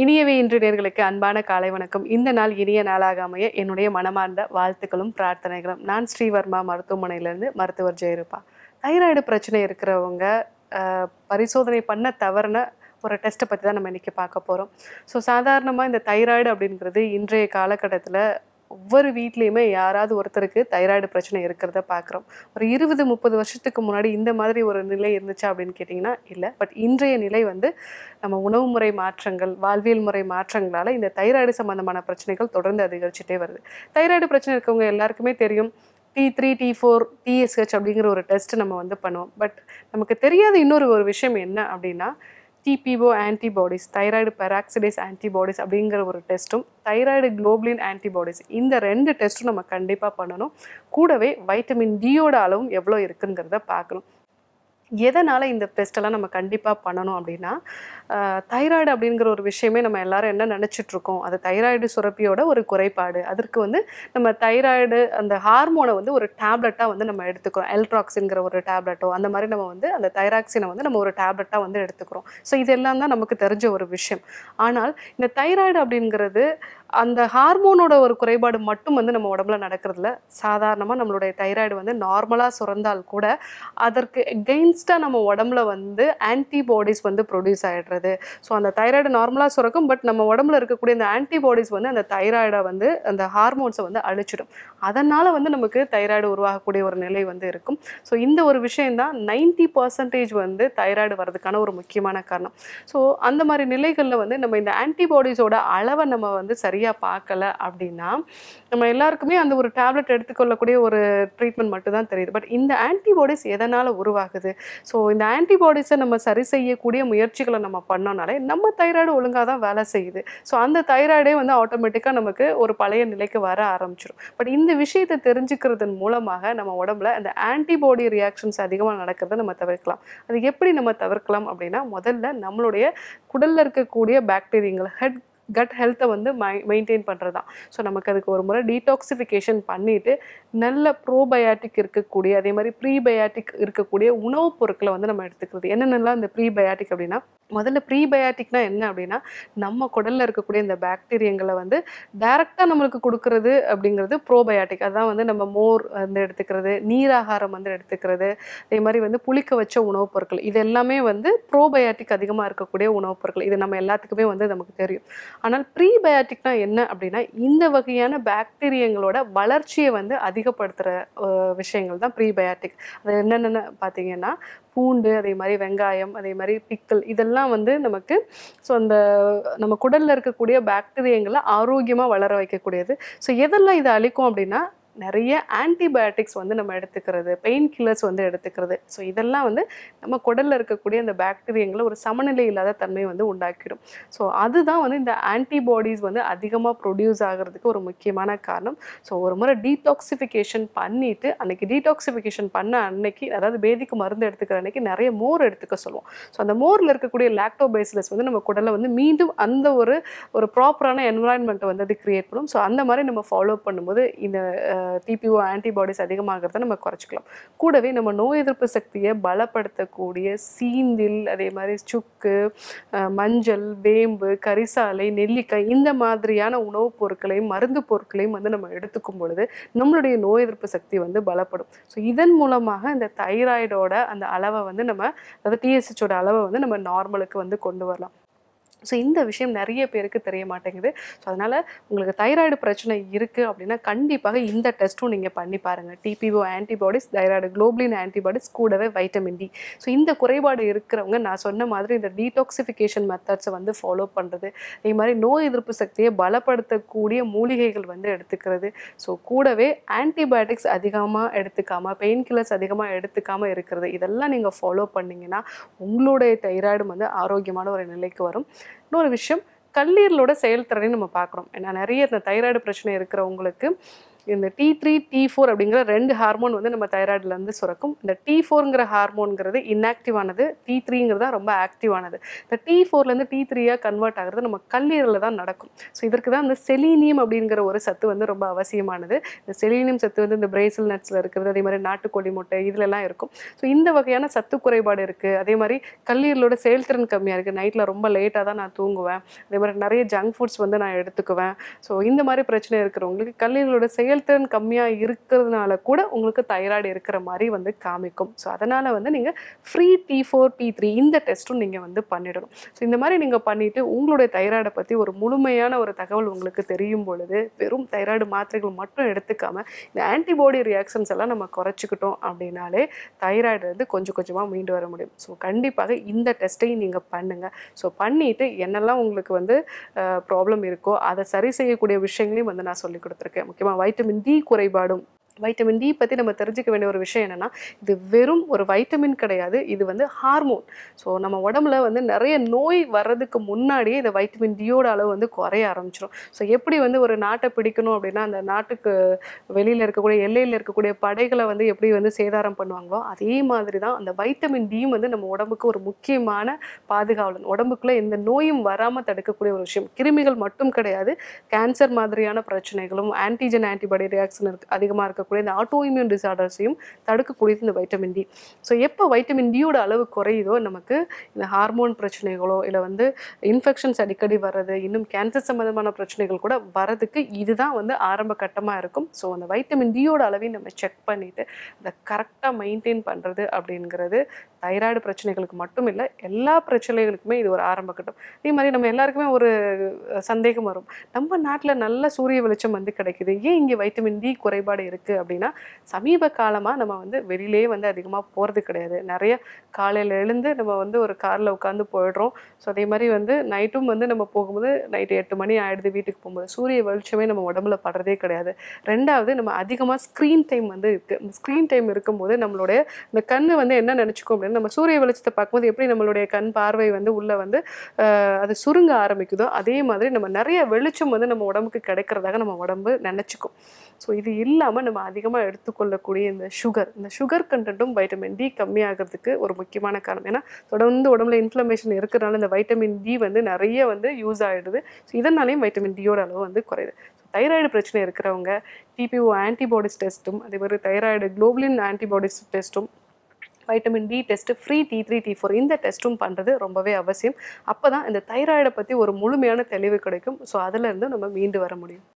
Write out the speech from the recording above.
இனியவே இன்று நேர்களுக்கு அன்பான காலை வணக்கம் இந்த நாள் இனிய நாளாக அமைய என்னுடைய மனமார்ந்த வாழ்த்துக்களும் பிரார்த்தனைகளும் நான் ஸ்ரீவர்மா மருத்துவமனையிலேருந்து மருத்துவர் ஜெயரூபா தைராய்டு பிரச்சனை இருக்கிறவங்க அஹ், பரிசோதனை பண்ண தவறுன ஒரு டெஸ்ட்டை பற்றி தான் நம்ம இன்றைக்கி பார்க்க போகிறோம் ஸோ சாதாரணமாக இந்த தைராய்டு அப்படிங்கிறது இன்றைய காலகட்டத்தில் ஒவ்வொரு வீட்லேயுமே யாராவது ஒருத்தருக்கு தைராய்டு பிரச்சனை இருக்கிறத பார்க்குறோம் ஒரு இருபது முப்பது வருஷத்துக்கு முன்னாடி இந்த மாதிரி ஒரு நிலை இருந்துச்சா அப்படின்னு கேட்டிங்கன்னா இல்லை பட் இன்றைய நிலை வந்து நம்ம உணவு முறை மாற்றங்கள் வாழ்வியல் முறை மாற்றங்களால் இந்த தைராய்டு சம்பந்தமான பிரச்சனைகள் தொடர்ந்து அதிகரிச்சுட்டே வருது தைராய்டு பிரச்சனை இருக்கவங்க எல்லாருக்குமே தெரியும் T three T four TSH அப்படிங்கிற ஒரு டெஸ்ட் நம்ம வந்து பண்ணுவோம் பட் நமக்கு தெரியாத இன்னொரு ஒரு விஷயம் என்ன அப்படின்னா TPO antibodies thyroid peroxidase antibodies அப்படிங்கிற ஒரு டெஸ்ட்டும் தைராய்டு குளோபுலின் ஆன்டிபாடிஸ் இந்த ரெண்டு டெஸ்ட்டும் நம்ம கண்டிப்பாக பண்ணணும் கூடவே வைட்டமின் டியோட அளவும் எவ்வளோ இருக்குங்கிறத பார்க்கணும் எதனால் இந்த டெஸ்ட்டெல்லாம் நம்ம கண்டிப்பாக பண்ணணும் அப்படின்னா தைராய்டு அப்படிங்கிற ஒரு விஷயமே நம்ம எல்லாரும் என்ன நினச்சிட்டு இருக்கோம் அது தைராய்டு சுரப்பியோட ஒரு குறைபாடு அதற்கு வந்து நம்ம தைராய்டு அந்த ஹார்மோனை வந்து ஒரு டேப்லெட்டாக வந்து நம்ம எடுத்துக்கிறோம் எல்ட்ராக்ஸின்கிற ஒரு டேப்லெட்டோ அந்த மாதிரி நம்ம வந்து அந்த தைராக்சினை வந்து நம்ம ஒரு டேப்லெட்டாக வந்து எடுத்துக்கிறோம் ஸோ இதெல்லாம் தான் நமக்கு தெரிஞ்ச ஒரு விஷயம் ஆனால் இந்த தைராய்டு அப்படிங்கிறது அந்த ஹார்மோனோட ஒரு குறைபாடு மட்டும் வந்து நம்ம உடம்புல நடக்கிறதுல சாதாரணமாக நம்மளுடைய தைராய்டு வந்து நார்மலாக சுரந்தால் கூட அதற்கு எகெயின்ஸ்டாக நம்ம உடம்புல வந்து ஆன்டிபாடிஸ் வந்து ப்ரொடியூஸ் ஆகிடுறது ஸோ அந்த தைராய்டு நார்மலாக சுரக்கும் பட் நம்ம உடம்புல இருக்கக்கூடிய இந்த ஆன்டிபாடிஸ் வந்து அந்த தைராய்டை வந்து அந்த ஹார்மோன்ஸை வந்து அழிச்சிடும் அதனால் வந்து நமக்கு தைராய்டு உருவாகக்கூடிய ஒரு நிலை வந்து இருக்கும் ஸோ இந்த ஒரு விஷயம்தான் நைன்டி பர்சன்டேஜ் வந்து தைராய்டு வர்றதுக்கான ஒரு முக்கியமான காரணம் ஸோ அந்த மாதிரி நிலைகளில் வந்து நம்ம இந்த ஆன்டிபாடிஸோட அளவை நம்ம வந்து சரியாக பார்க்கல அப்படின்னா நம்ம எல்லாருக்குமே அந்த ஒரு டேப்லெட் எடுத்துக்கொள்ளக்கூடிய ஒரு ட்ரீட்மெண்ட் மட்டும் தான் தெரியுது பட் இந்த ஆன்டிபாடிஸ் எதனால் உருவாகுது ஸோ இந்த ஆன்டிபாடிஸை நம்ம சரி செய்யக்கூடிய முயற்சிகளை நம்ம பண்ணோம்னாலே நம்ம தைராய்டு ஒழுங்காக தான் வேலை செய்யுது ஸோ அந்த தைராய்டே வந்து ஆட்டோமேட்டிக்காக நமக்கு ஒரு பழைய நிலைக்கு வர ஆரம்பிச்சிடும் பட் இந்த விஷயத்தை தெரிஞ்சுக்கிறதன் மூலமாக நம்ம உடம்புல அந்த ஆன்டிபாடி ரியாக்ஷன்ஸ் அதிகமாக நடக்கிறத நம்ம தவிர்க்கலாம் அது எப்படி நம்ம தவிர்க்கலாம் அப்படின்னா முதல்ல நம்மளுடைய குடலில் இருக்கக்கூடிய பாக்டீரியங்கள் ஹெட் கட் ஹெல்த்தை வந்து மை மெயின்டைன் பண்ணுறது தான் ஸோ நமக்கு அதுக்கு ஒரு முறை டீடாக்சிஃபிகேஷன் பண்ணிவிட்டு நல்ல ப்ரோபயாட்டிக் இருக்கக்கூடிய அதே மாதிரி ப்ரீபயாட்டிக் இருக்கக்கூடிய உணவுப் பொருட்களை வந்து நம்ம எடுத்துக்கிறது என்னென்னலாம் இந்த ப்ரீபயாட்டிக் அப்படின்னா முதல்ல ப்ரீபயாட்டிக்னா என்ன அப்படின்னா நம்ம குடலில் இருக்கக்கூடிய இந்த பாக்டீரியங்களை வந்து டைரெக்டாக நம்மளுக்கு கொடுக்கறது அப்படிங்கிறது ப்ரோபயாட்டிக் அதான் வந்து நம்ம மோர் வந்து எடுத்துக்கிறது நீராகாரம் வந்து எடுத்துக்கிறது அதே மாதிரி வந்து புளிக்க வச்ச உணவுப் பொருட்கள் இது எல்லாமே வந்து ப்ரோபயாட்டிக் அதிகமாக இருக்கக்கூடிய உணவுப் பொருட்கள் இது நம்ம எல்லாத்துக்குமே வந்து நமக்கு தெரியும் ஆனால் ப்ரீபயாட்டிக்னா என்ன அப்படின்னா இந்த வகையான பாக்டீரியங்களோட வளர்ச்சியை வந்து அதிகப்படுத்துகிற விஷயங்கள் தான் ப்ரீபயாட்டிக் அது என்னென்னு பார்த்தீங்கன்னா பூண்டு அதே மாதிரி வெங்காயம் அதே மாதிரி பிக்கல் இதெல்லாம் வந்து நமக்கு ஸோ அந்த நம்ம குடலில் இருக்கக்கூடிய பாக்டீரியங்களை ஆரோக்கியமாக வளர வைக்கக்கூடியது ஸோ எதெல்லாம் இதை அழிக்கும் அப்படின்னா நிறைய ஆன்டிபயோட்டிக்ஸ் வந்து நம்ம எடுத்துக்கிறது பெயின் கில்லர்ஸ் வந்து எடுத்துக்கிறது ஸோ இதெல்லாம் வந்து நம்ம குடலில் இருக்கக்கூடிய அந்த பாக்டீரியங்களை ஒரு சமநிலை இல்லாத தன்மை வந்து உண்டாக்கிடும் ஸோ அதுதான் வந்து இந்த ஆன்டிபாடிஸ் வந்து அதிகமாக ப்ரொடியூஸ் ஆகிறதுக்கு ஒரு முக்கியமான காரணம் ஸோ ஒரு முறை டீடாக்சிஃபிகேஷன் பண்ணிவிட்டு அன்னைக்கு டீடாக்சிஃபிகேஷன் பண்ண அன்னைக்கு அதாவது பேதிக்கு மருந்து எடுத்துக்கிற அன்னைக்கு நிறைய மோர் எடுத்துக்க சொல்லுவோம் ஸோ அந்த மோரில் இருக்கக்கூடிய லாக்டோபேசிலஸ் வந்து நம்ம குடலை வந்து மீண்டும் அந்த ஒரு ஒரு ப்ராப்பரான என்வரான்மெண்ட்டை வந்து அது கிரியேட் பண்ணும் ஸோ அந்த மாதிரி நம்ம ஃபாலோ பண்ணும்போது இந்த டிபிஓ ஆன்டிபாடிஸ் அதிகமாகிறத நம்ம குறைச்சிக்கலாம் கூடவே நம்ம நோய் எதிர்ப்பு சக்தியை பலப்படுத்தக்கூடிய சீந்தில் அதே மாதிரி சுக்கு அஹ், மஞ்சள் வேம்பு கரிசாலை நெல்லிக்காய் இந்த மாதிரியான உணவுப் பொருட்களையும் மருந்து பொருட்களையும் வந்து நம்ம எடுத்துக்கும் பொழுது நம்மளுடைய நோய் எதிர்ப்பு சக்தி வந்து பலப்படும் ஸோ இதன் மூலமாக இந்த தைராய்டோட அந்த அளவை வந்து நம்ம அதாவது டிஎஸ்ஹெச்சோட அளவை வந்து நம்ம நார்மலுக்கு வந்து கொண்டு வரலாம் ஸோ இந்த விஷயம் நிறைய பேருக்கு தெரிய மாட்டேங்குது ஸோ அதனால் உங்களுக்கு தைராய்டு பிரச்சனை இருக்குது அப்படின்னா கண்டிப்பாக இந்த டெஸ்ட்டும் நீங்கள் பண்ணி பாருங்கள் TPO antibodies thyroid globulin antibodies கூடவே வைட்டமின் டி ஸோ இந்த குறைபாடு இருக்கிறவங்க நான் சொன்ன மாதிரி இந்த டீடாக்சிஃபிகேஷன் மெத்தட்ஸை வந்து ஃபாலோ பண்ணுறது அதே மாதிரி நோய் எதிர்ப்பு சக்தியை பலப்படுத்தக்கூடிய மூலிகைகள் வந்து எடுத்துக்கிறது ஸோ கூடவே ஆன்டிபயோட்டிக்ஸ் அதிகமாக எடுத்துக்காமல் பெயின் கில்லர்ஸ் அதிகமாக எடுத்துக்காமல் இருக்கிறது இதெல்லாம் நீங்கள் ஃபாலோ பண்ணிங்கன்னா உங்களுடைய தைராய்டு வந்து ஆரோக்கியமான ஒரு நிலைக்கு வரும் இன்னொரு விஷயம் கல்லீரலோட செயல்திறனை நம்ம பார்க்குறோம் ஏன்னா நிறைய இந்த தைராய்டு பிரச்சனை இருக்கிறவங்களுக்கு இந்த டி த்ரீ டி ஃபோர் அப்படிங்கிற ரெண்டு ஹார்மோன் வந்து நம்ம தைராய்டுல இருந்து சுரக்கும் இந்த டி ஃபோருங்கிற ஹார்மோன்ங்கிறது inactive ஆனது டி த்ரீங்கிறது தான் ரொம்ப ஆக்டிவானது இந்த டி ஃபோர்லேருந்து டி த்ரீயாக கன்வெர்ட் ஆகிறது நம்ம கல்லீரலில் தான் நடக்கும் ஸோ இதற்கு தான் இந்த செலீனியம் அப்படிங்கிற ஒரு சத்து வந்து ரொம்ப அவசியமானது இந்த செலீனியம் சத்து வந்து இந்த பிரேசில் நட்ஸில் இருக்கிறது அதே மாதிரி நாட்டுக்கோழி முட்டை இதுலலாம் இருக்கும் ஸோ இந்த வகையான சத்து குறைபாடு இருக்குது அதே மாதிரி கல்லீரலோட செயல்திறன் கம்மியாக இருக்குது நைட்டில் ரொம்ப லேட்டாக தான் நான் தூங்குவேன் அதே மாதிரி நிறைய ஜங்க் ஃபுட்ஸ் வந்து நான் எடுத்துக்குவேன் ஸோ இந்த மாதிரி பிரச்சனை இருக்கிறவங்களுக்கு கல்லீரலோட செயல்திறன் கம்மியாக இருக்கிறதுனால கூட உங்களுக்கு தைராய்டு இருக்கிற மாதிரி வந்து காமிக்கும் ஸோ அதனால் வந்து நீங்கள் free T four T three இந்த டெஸ்ட்டும் நீங்கள் வந்து பண்ணிடணும் ஸோ இந்த மாதிரி நீங்கள் பண்ணிவிட்டு உங்களுடைய தைராய்டை பற்றி ஒரு முழுமையான ஒரு தகவல் உங்களுக்கு தெரியும் பொழுது வெறும் தைராய்டு மாத்திரைகள் மட்டும் எடுத்துக்காம இந்த ஆன்டிபாடி ரியாக்ஷன்ஸ் எல்லாம் நம்ம குறைச்சிக்கிட்டோம் அப்படின்னாலே தைராய்டு வந்து கொஞ்சம் கொஞ்சமாக மீண்டு வர முடியும் ஸோ கண்டிப்பாக இந்த டெஸ்ட்டையும் நீங்கள் பண்ணுங்கள் ஸோ பண்ணிவிட்டு என்னெல்லாம் உங்களுக்கு வந்து ப்ராப்ளம் இருக்கோ அதை சரி செய்யக்கூடிய விஷயங்களையும் வந்து நான் சொல்லி கொடுத்துருக்கேன் முக்கியமாக வைட்டமின் டி குறைபாடும் வைட்டமின் டி பற்றி நம்ம தெரிஞ்சுக்க வேண்டிய ஒரு விஷயம் என்னென்னா இது வெறும் ஒரு வைட்டமின் கிடையாது இது வந்து ஹார்மோன் ஸோ நம்ம உடம்புல வந்து நிறைய நோய் வர்றதுக்கு முன்னாடியே இந்த வைட்டமின் டியோட அளவு வந்து குறைய ஆரம்பிச்சிடும் ஸோ எப்படி வந்து ஒரு நாட்டை பிடிக்கணும் அப்படின்னா அந்த நாட்டுக்கு வெளியில் இருக்கக்கூடிய எல்லையில் இருக்கக்கூடிய படைகளை வந்து எப்படி வந்து சேதாரம் பண்ணுவாங்களோ அதே மாதிரி தான் அந்த வைட்டமின் டியும் வந்து நம்ம உடம்புக்கு ஒரு முக்கியமான பாதுகாவலன் உடம்புக்குள்ளே எந்த நோயும் வராமல் தடுக்கக்கூடிய ஒரு விஷயம் கிருமிகள் மட்டும் கிடையாது கேன்சர் மாதிரியான பிரச்சனைகளும் ஆன்டிஜன் ஆன்டிபாடி ரியாக்ஷன் இருக்கு அதிகமாக இருக்கக்கூடிய இந்த ஆட்டோ இம்யூன் டிசார்டர்ஸையும் தடுக்கக்கூடியது இந்த வைட்டமின் டி ஸோ எப்போ வைட்டமின் டியோட அளவு குறையுதோ நமக்கு இந்த ஹார்மோன் பிரச்சனைகளோ இல்லை வந்து இன்ஃபெக்ஷன்ஸ் அடிக்கடி வர்றது இன்னும் கேன்சர் சம்மந்தமான பிரச்சனைகள் கூட வரதுக்கு இதுதான் வந்து ஆரம்ப கட்டமாக இருக்கும் ஸோ அந்த வைட்டமின் டியோட அளவையும் நம்ம செக் பண்ணிவிட்டு அதை கரெக்டாக மெயின்டைன் பண்ணுறது அப்படிங்கிறது தைராய்டு பிரச்சனைகளுக்கு மட்டும் இல்லை எல்லா பிரச்சனைகளுக்குமே இது ஒரு ஆரம்ப கட்டம் அதே மாதிரி நம்ம எல்லாருக்குமே ஒரு அஹ், சந்தேகம் வரும் நம்ம நாட்டில் நல்ல சூரிய வெளிச்சம் வந்து கிடைக்குது ஏன் இங்கே வைட்டமின் டி குறைபாடு இருக்குது அப்படின்னா சமீப காலமாக நம்ம வந்து வெளியிலே வந்து அதிகமாக போகிறது கிடையாது நிறைய காலையில் எழுந்து நம்ம வந்து ஒரு காரில் உட்காந்து போயிடுறோம் ஸோ அதே மாதிரி வந்து நைட்டும் வந்து நம்ம போகும்போது நைட்டு எட்டு மணி ஆயிடுது வீட்டுக்கு போகும்போது சூரிய வெளிச்சமே நம்ம உடம்புல படுறதே கிடையாது ரெண்டாவது நம்ம அதிகமாக ஸ்க்ரீன் டைம் வந்து இருக்குது இந்த ஸ்க்ரீன் டைம் இருக்கும்போது நம்மளுடைய இந்த கண்ணு வந்து என்ன நினச்சிக்கும் அப்படின்னா நம்ம சூரிய வெளிச்சத்தை பார்க்கும்போது எப்படி நம்மளுடைய கண் பார்வை வந்து உள்ளே வந்து ஆஹ், அது சுருங்க ஆரம்பிக்குதோ அதே மாதிரி நம்ம நிறைய வெளிச்சம் வந்து நம்ம உடம்புக்கு கிடைக்கிறதாக நம்ம உடம்பு நினச்சிக்கும் ஸோ இது இல்லாமல் நம்ம அதிகமாக எடுத்துக்கொள்ளக்கூடிய இந்த சுகர் இந்த சுகர் கண்டென்ட்டும் வைட்டமின் டி கம்மியாகிறதுக்கு ஒரு முக்கியமான காரணம் ஏன்னா தொடர்ந்து உடம்புல இன்ஃப்ளமேஷன் இருக்கிறனால இந்த வைட்டமின் டி வந்து நிறைய வந்து யூஸ் ஆகிடுது ஸோ இதனாலையும் வைட்டமின் டியோட அளவு வந்து குறையுது தைராய்டு பிரச்சனை இருக்கிறவங்க டிபிஓ ஆன்டிபாடிஸ் டெஸ்ட்டும் அதே மாதிரி தைராய்டு குளோபலின் ஆன்டிபாடிஸ் டெஸ்ட்டும் vitamin D test free T three T four இந்த டெஸ்ட்டும் பண்ணுறது ரொம்பவே அவசியம் அப்போ தான் இந்த தைராய்டை பற்றி ஒரு முழுமையான தெளிவு கிடைக்கும் ஸோ அதிலிருந்து நம்ம மீண்டு வர முடியும்